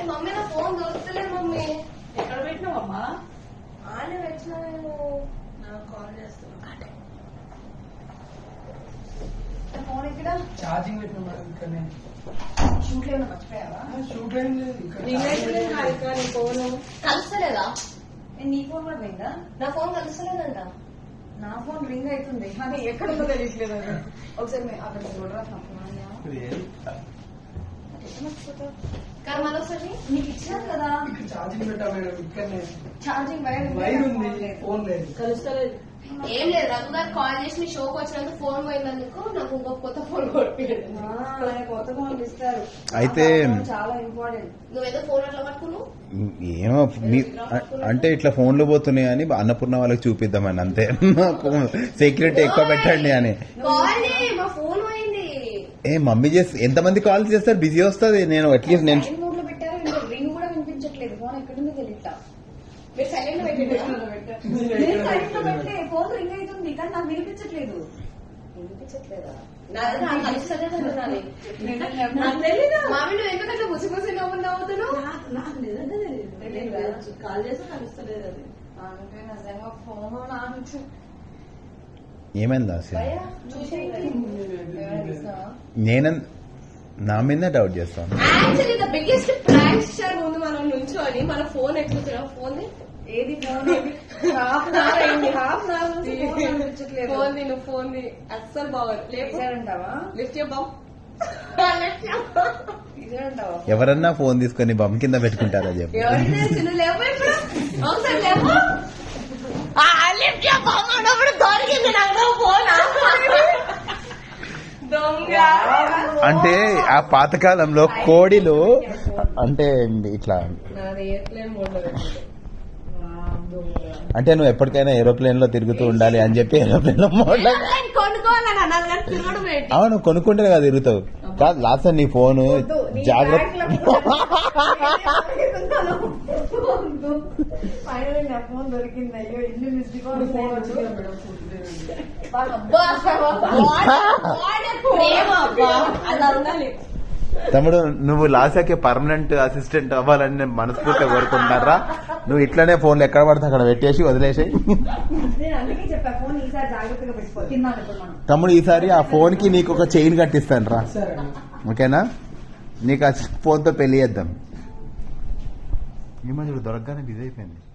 Mummy నా phone దొరుకుతలేదు mummy ఎక్కడ పెట్టినావమ్మా ఆనే పెట్టినా నేను నాకు కాల్ చేస్తున్నా నా ఫోన్ ఇక్కడ ఛార్జింగ్ పెట్టిన మేడం ఇక్కడనే షూట్ లో ఏమైనా మర్చిపోయావా షూట్ ఏం లేదు ఇక్కడ నీ హారిక నీ ఫోను కలుస్తలేదా నేను నీ ఫోన్ కూడా పోయిందా నా ఫోన్ కలుస్తలేదంట నా ఫోన్ రింగ్ అవుతుంది అది ఎక్కడ ఉందో తెలియట్లేదు అది ఒకసారి మీ- అక్కడ చూడరా నా ఫోన్ అయ్యా. అది ఎట్లా మర్చిపోతావు? కానీ మళ్ళీ ఒకసారి నీకు ఇచ్చాను కదా ఇక్కడ ఛార్జింగ్ పెట్టా మేడం ఇక్కడనే ఛార్జింగ్ వైర్ వైర్ ఉంది ఫోన్ లేదు కలుస్తలేదు ఏం లేదు రఘు గారు కాల్ చేసి మీ షోకి వచ్చినందుకు ఫోన్ పోయినందుకు నాకు ఇంకో కొత్త ఫోన్ కొట్టిండు ఆ, ఆయన కొత్త ఫోన్లు ఇస్తారు అయితే- ఆ ఫోన్ చాలా ఇంపార్టెంట్ నువ్వేదో ఫోన్ అట్లా పట్టుకున్నావు ఏమో మీ అంటే ఇట్లా ఫోన్లు పోతున్నాయి అని అన్నపూర్ణ వాళ్ళకి చూపిద్దామని అంతే సెక్యూరిటీ ఎక్కువ పెట్టండి అని కాల్ చేయి, మా ఫోన్ పోయింది ఏ మమ్మీ చేసి ఎంతమంది కాల్ చేస్తారు బిజీ వస్తుంది నేను అట్లీస్ట్ నేను సైలెంట్ మోడ్ లో పెట్టారు ఇంకా రింగ్ కూడా వినిపించట్లేదు ఫోన్ ఎక్కడుందో తెలియట్లా మీరు సైలెంట్ పెట్టండి నేను సైలెంట్ లో పెట్టే ఫోన్ రింగ్ అవుతుంది కానీ నాకు వినిపించట్లేదు వినిపించట్లేదా నా దగ్గర నాకు కలుస్తలేదంట నాది. నాకు తెలీదా మామి నువ్వు ఎందుకు అట్లా ముసి ముసి నవ్వు నవ్వుతున్నావు నాకు- నాకు నిజంగా తెలియదు కాల్ చేస్తే కలుస్తలేదు అది అంటే నిజంగా ఫోన్ నాకు ఏమైంది అసలు భయ్యా, చూసేయండి. నేను నా మీద డౌట్ చేస్తాను actually the biggest prank star ముందు మనం నుంచోని మన ఫోన్ ఎట్లుతున్నాం ఫోన్ ఏది ఫోన్ హాఫ్ అన్ అవర్ అయింది హాఫ్ అన్ అవర్ నుంచి ఫోన్ కనిపించట్లేదు ఫోన్ ది నువ్వు ఫోన్ ది అస్సలు బాగోదు లేపు తీసారంటావా లిఫ్ట్ బామ్ తీసారంటావా ఎవరన్నా ఫోన్ తీసుకొని బమ్ కింద పెట్టుకుంటారా చెప్పు ఎవరికి తెలుసు నువ్వు లేవు ఇప్పుడు ఒకసారి లేవు లిఫ్ట్ బామ్ అన్నప్పుడు దొరికింది నాకు ఫోన్ దొంగ అంటే ఆ పాతకాలంలో కోడిలు అంటే ఇట్లా నాది ఎయిర్ప్లేన్ మోడ్ లో పెట్టింది. అంటే నువ్వు ఎప్పటికైనా ఏరోప్లేన్ లో తిరుగుతూ ఉండాలి అని చెప్పి ఏరోప్లేన్ లో మోడల్ ఎయిర్ప్లేన్ కొనుక్కోవాలని అన్నారు కానీ తిరగడం ఏంటి అవును కొనుక్కుంటే కదా తిరుగుతావు కాదు లాస్ట్ నీ ఫోన్ జాగ్రత్త ఫైనల్ నా ఫోన్ దొరికింది అయ్యో ఇల్లు మిస్ ఫోన్ వచ్చిందా మేడం ఫోన్ లేదు. అబ్బా, వాడే- వాడే ప్రేమ అబ్బా. అలా ఉండాలి తమ్ముడు నువ్వు లాసాకి పర్మనెంట్ అసిస్టెంట్ అవ్వాలని నేను మనస్ఫూర్తిగా కోరుకుంటున్నారా నువ్వు ఇట్లనే ఫోన్లు ఎక్కడ పడితే అక్కడ పెట్టేసి వదిలేసాయి నేను అందుకే చెప్పా ఫోన్ ఈసారి జాగ్రత్తగా పెట్టుకో తిన్నాను ఇప్పుడు మనం తమ్ముడు ఈసారి ఆ ఫోన్ కి నీకు ఒక చైన్ కట్టిస్తాను రా సరే మేడం. ఓకేనా నీకు ఆ ఫోన్ తో పెళ్లి చేద్దాం ఈ మధ్య దొరకగానే బిజీ అయిపోయింది